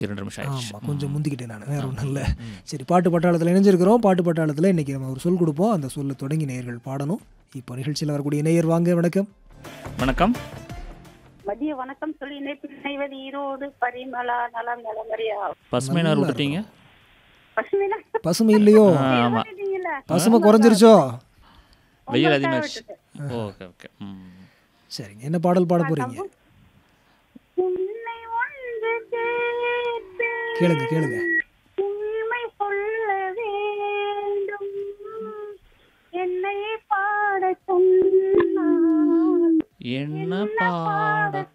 இரண்டு நிமிஷம் ஆயிடுச்சு ஆமாம் கொஞ்சம் முந்திக்கிட்டேன் நான் வேற ஒன்றும் இல்லை சரி பாட்டு பட்டாளத்தில் இணைஞ்சிருக்கிறோம் பாட்டு பட்டாளத்தில் இன்றைக்கி நம்ம ஒரு சொல் கொடுப்போம் அந்த சொல்லை தொடங்கி நேயர்கள் பாடணும் இப்போ நிகழ்ச்சியில் வரக்கூடிய நேயர் வாங்க வணக்கம் வணக்கம் மதிய வணக்கம் சொல்லி இணைப்பு இணைவது ஈரோடு பரிமளா நலம் நலமறியா பசுமை நார் விட்டுட்டீங்க பசுமையில பசுமை இல்லையோ ஆ, ஆமா விட்டுட்டீங்கல்ல? பசுமை குறைஞ்சிருச்சோ வெயில் உங்களுக்காக அதிகமாகிடுச்சு விட்டுட்டேன். ஓகே ஓகே ம் சரிங்க என்ன பாடல் பாட போறீங்க உன்னை ஒன்று கேட்டு கேளுங்க கேளுங்க உண்மை சொல்ல வேண்டும் என்னை பாட சொன்னால் என்ன பாட